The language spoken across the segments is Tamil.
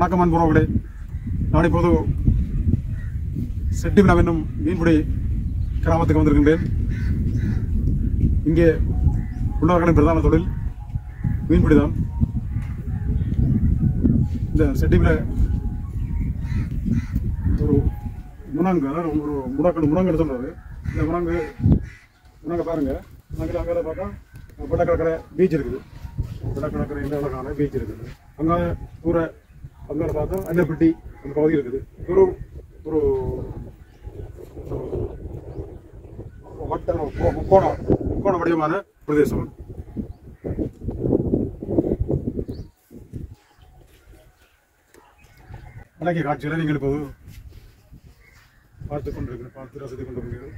வணக்கம் அன்புறவுகளே நான் இப்போது செட்டிவினம் என்னும் மீன்பிடி கிராமத்துக்கு வந்திருக்கின்றேன் இங்கே உள்ளவர்களின் பிரதான தொழில் மீன்பிடிதான் இந்த செட்டிவில ஒரு முனங்கு அதாவது ஒரு முடக்கணு முனங்குன்னு சொல்றது இந்த முனங்கு முனங்க பாருங்க முனங்கில் அங்கே பார்த்தா வெள்ளக்கடற்கரை பீச் இருக்குது வெள்ளக்கடற்கரை இந்த அழகான பீச் இருக்குது அங்கே தூர அங்கே பார்த்தா அன்னப்பட்டி அந்த பகுதி இருக்குது ஒரு ஒரு வட்ட முக்கோ- முக்கோண முக்கோண வடிவமான பிரதேசம் அழகிய காட்சிகளை நீங்கள் இப்போது பார்த்து கொண்டிருக்கிறேன் பார்த்து ரசித்துக் கொண்டிருக்கிறீர்கள்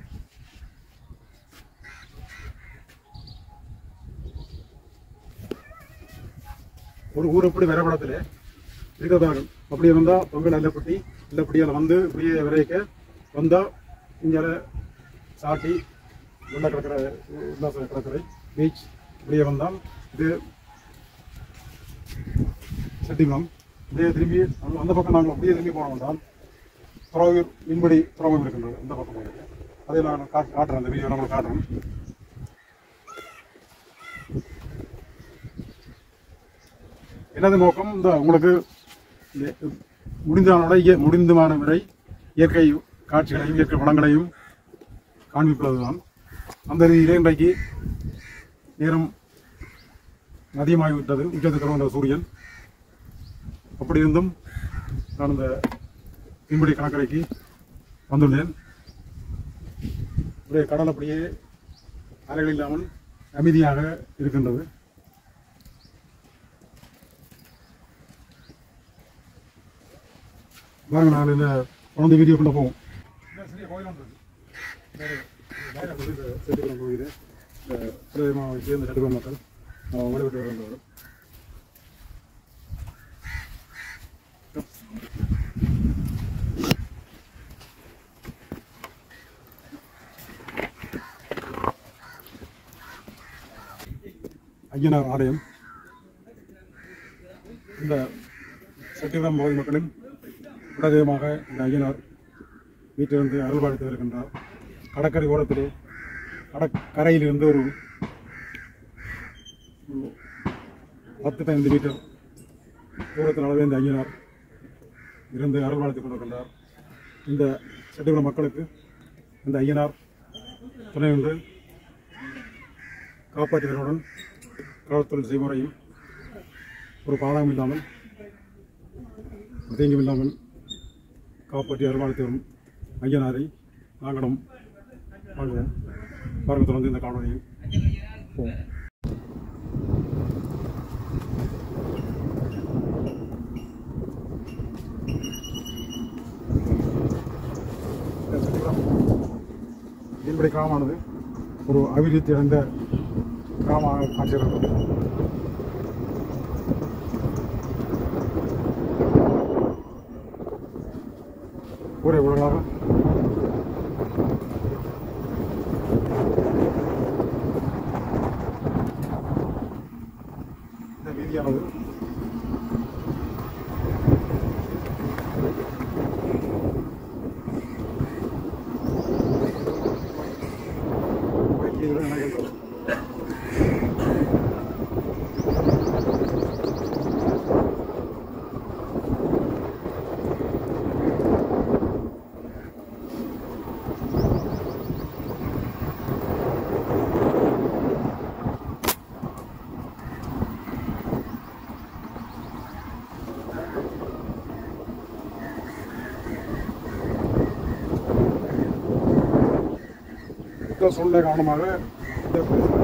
ஒரு ஊர் எப்படி வரைபடத்தில் இருக்கிறதார்கள் அப்படியே வந்தால் பொங்கல் நல்லப்பட்டி நல்லப்பட்டியால் வந்து இப்படியே விரைக்க வந்தால் இங்கே சாட்டி வெள்ள கடற்கரை உல்லாச கடற்கரை பீச் இப்படியே வந்தால் இது செட்டிங்குளம் இப்படியே திரும்பி அந்த- அந்த பக்கம் நாங்கள் அப்படியே திரும்பி போனோம் என்றால் துறவு மீன்பிடி துறவம் இருக்கின்றது அந்த பக்கம் போயிருக்கு அதை நான் காட்- காட்டுறேன் அந்த வீடியோ நம்மளுக்கு காட்டுறேன் எனது நோக்கம் இந்த உங்களுக்கு இந்த முடிந்தவனோட இய முடிந்தமான வரை இயற்கை காட்சிகளையும் இயற்கை வளங்களையும் காண்பிப்பதுதான் அந்த ரீதியிலே இன்றைக்கு நேரம் அதிகமாகிவிட்டது உச்சத்துக்கு வந்த சூரியன் அப்படி இருந்தும் நான் இந்த மீன்பிடி கடற்கரைக்கு வந்துள்ளேன் இப்படியே கடல் அப்படியே அலைகள் இல்லாமல் அமைதியாக இருக்கின்றது பாருங்க நான் இந்த குழந்தை வீடியோ கொண்டு போவோம் சிறிய கோயில் ஒன்று இருக்கு. வேறு- வேறு வந்து இந்த செட்டிக்குளம் கோயில் இந்த சுயமாக சேர்ந்த செட்டிக்குளம் மக்கள் அவங்க வழிபட்டு வருகின்றவர் ஐயனார் ஆலயம் இந்த செட்டிகுளம் பகுதி மக்களின் குலதெய்வமாக இந்த ஐயனார் வீட்டிலிருந்து அருள்பாலித்து வருகின்றார் கடற்கரை ஓரத்திலே கடற்கரையிலிருந்து ஒரு ஒரு பத்து பதினைந்து மீட்டர் தூரத்தில் அளவே இந்த ஐயனார் இருந்து அருள்பாலித்துக் கொண்டிருக்கின்றார் இந்த செட்டிகுளம் மக்களுக்கு இந்த ஐயனார் துணை ஒன்று காப்பாற்றுவதுடன் காவல்துறை செய்முறையும் ஒரு பாதகம் இல்லாமல் தீங்கும் இல்லாமல் காப்பாற்றி அருள்வாழ்த்து வரும் ஐயனாரை நாங்களும் வாழ்வோம் பாருங்க தொடர்ந்து இந்த காணொலியை போவோம் மீன்பிடி கிராமமானது ஒரு அபிவிருத்தி அடைந்த கிராமமாக காட்சியளிக்கிறது ஊரை உலகளாக இந்த வீதியானது இதுதான் இணைகின்றது. யுத்த சூழ்நிலை காரணமாக இந்த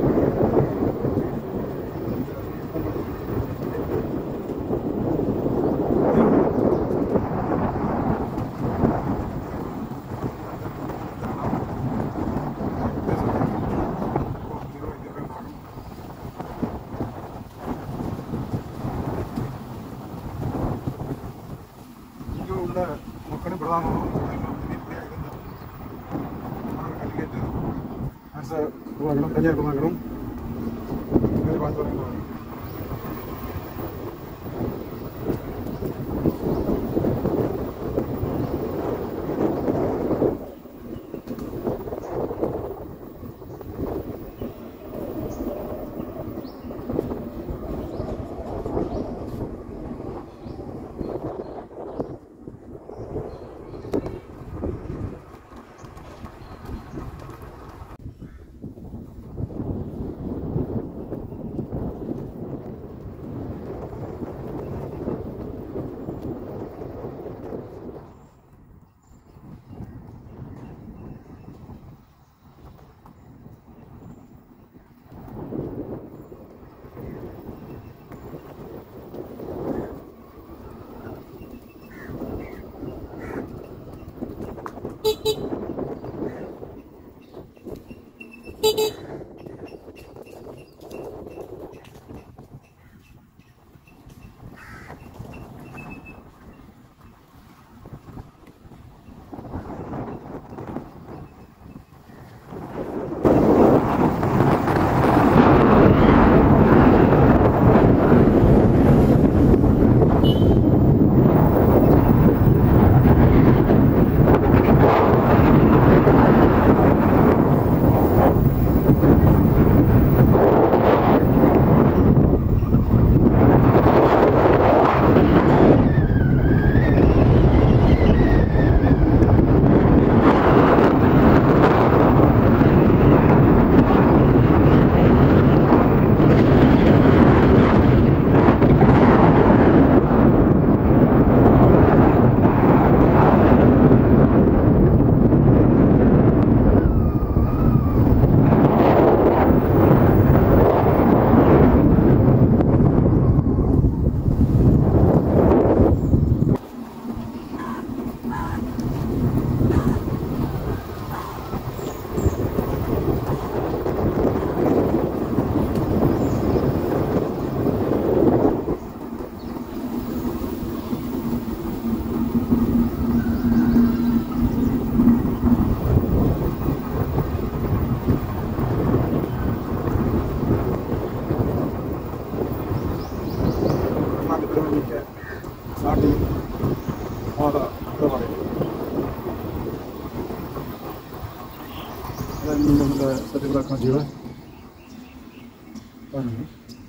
இங்கே உள்ள மக்களின் பிரதான கல்வியேற்று அரச நிர்வாகிகளும் தனியார் நிர்வாகிகளும் வேலை பார்த்து வருகிறார்கள் இந்த இந்த சத்தியபுரா காட்சிகளை பாருங்க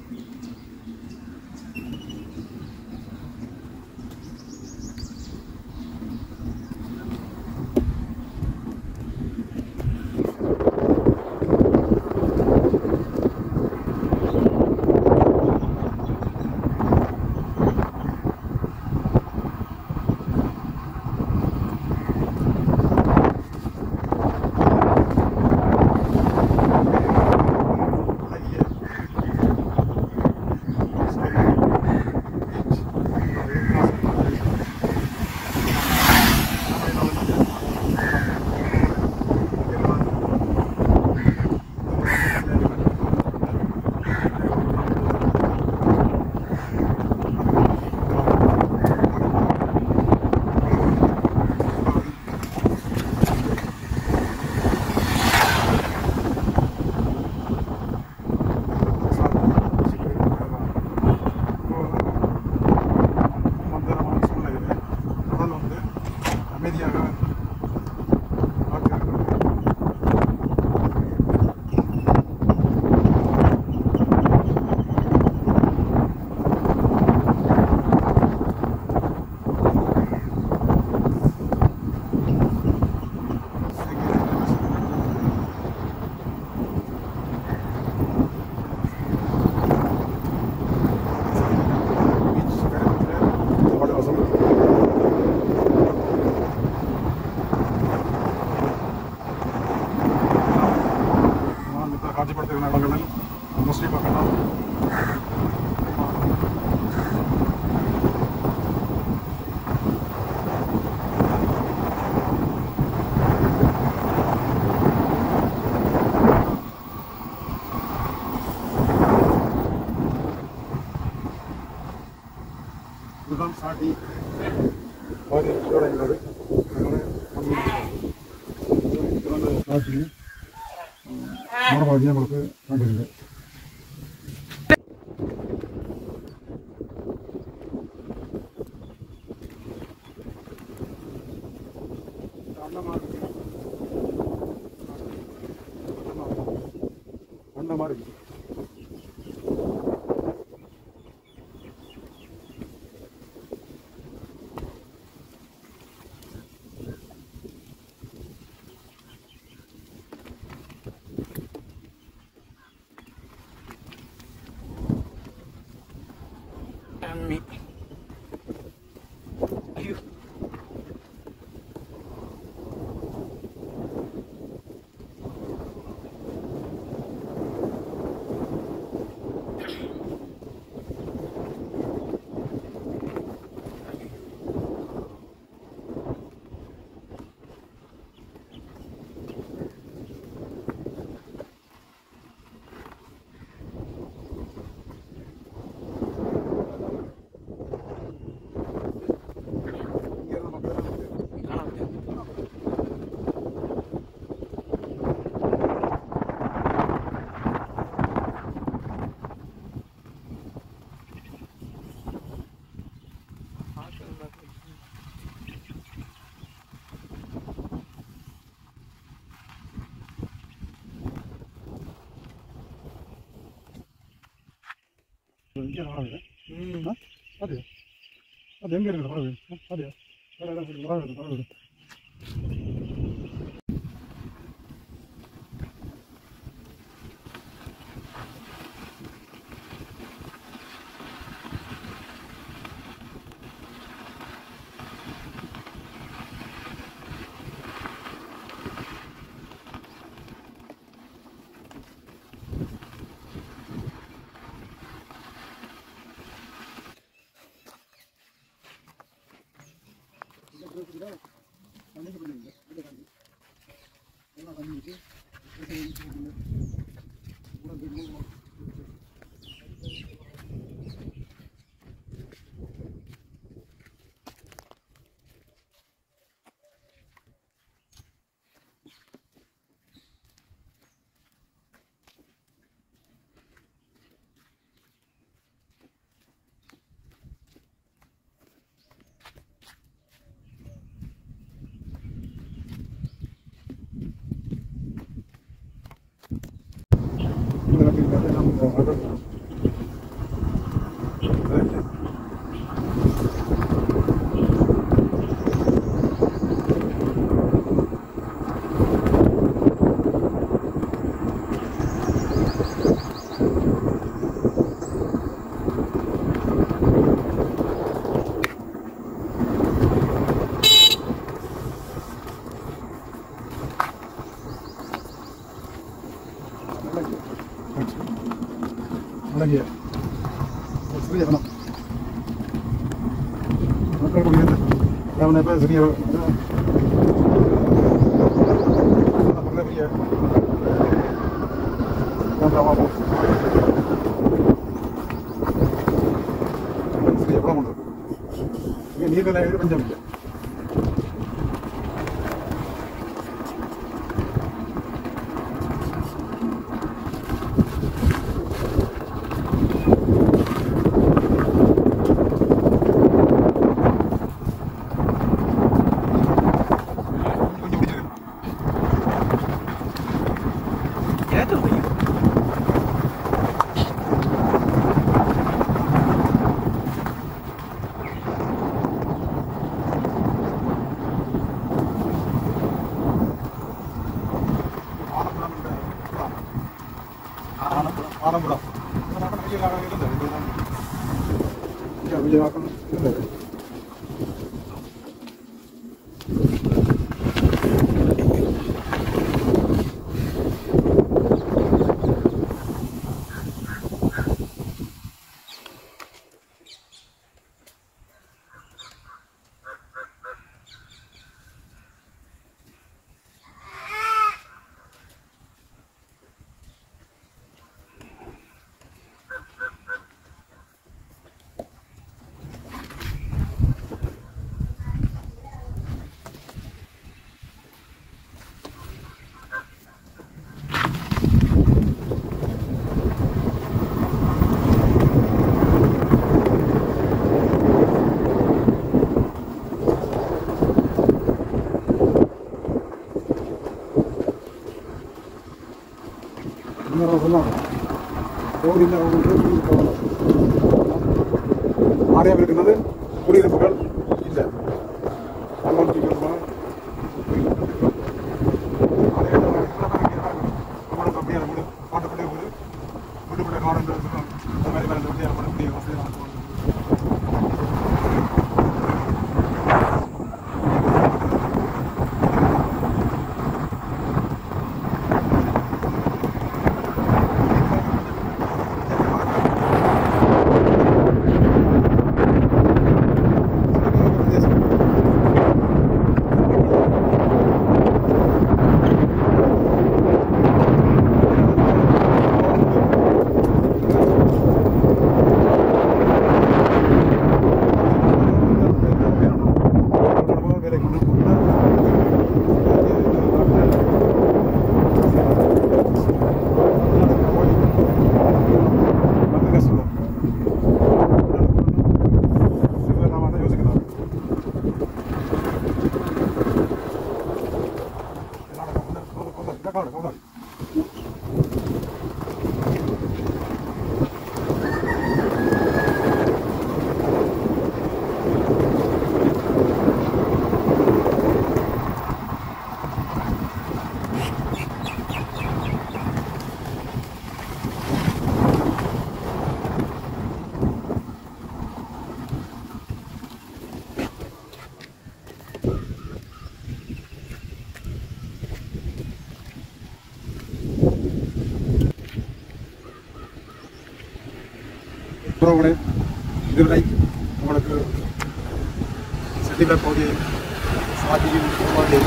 அமைதியாக நான் இப்போ காட்சிப்படுத்துகிற இடங்களில் முஸ்லீம் மக்கள் இதுதான் சாட்டி பாதி உள்ளது காட்சி மரபாதியாக உங்களுக்கு காட்டுகிறது அந்த மாதிரி இருக்கு Ami. Ayo. இங்க இருந்து நம்ம பேசுறது காணாம இங்கே வராது ஆ? அது அது எங்கே இருக்குது பறவை ஆ, அது வேற இடம் இருக்குது பறவை இருக்குது, பறவை இருக்குது. அழகிய ஒரு சிறிய வனம் மக்கள் குடியிருந்த அவனை இப்போ சிறிய பக்கத்தில் பெரிய கேமராவாகவும் சிறிய குளம் உண்டு இங்கே நீர்நிலை கொஞ்சம் இல்லை கொஞ்சம் பிடிச்சிருக்கு ஏதோ வையும் ஆலப்புறம் என்ற குளம். ஆலப்புறம் ஆலப்புறம் இந்த பக்கம் பெரிய காலம் இருந்தது இங்கெல்லாம். இங்க பெரிய காலம் இருந்தது இன்னொரு சொன்னாங்க கோவில் ஆலயம் இருக்கிறது குடியிருப்புகள் இல்லை அம்மன் தூக்கிட்டு உறவுகளே இதுவரை உங்களுக்கு செல்லிவர் பகுதியை சாதியும் உருவாகி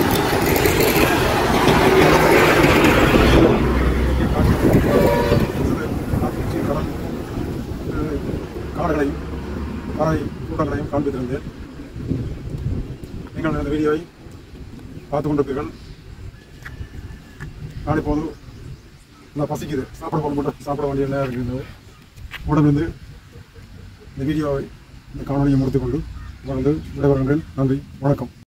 காடுகளையும் பறவை கூட்டங்களையும் காண்பித்திருந்தேன் நீங்கள் இந்த வீடியோவை பார்த்து கொண்டிருப்பீர்கள் நான் இப்போது நான் பசிக்குது சாப்பிட போக மட்டும் சாப்பிட வேண்டிய நேரம் இருக்கின்றது உடனிருந்து இந்த வீடியோவை இந்த காணொலியை முடித்துக்கொண்டு உங்களது விடைபெறுகின்றேன் நன்றி வணக்கம்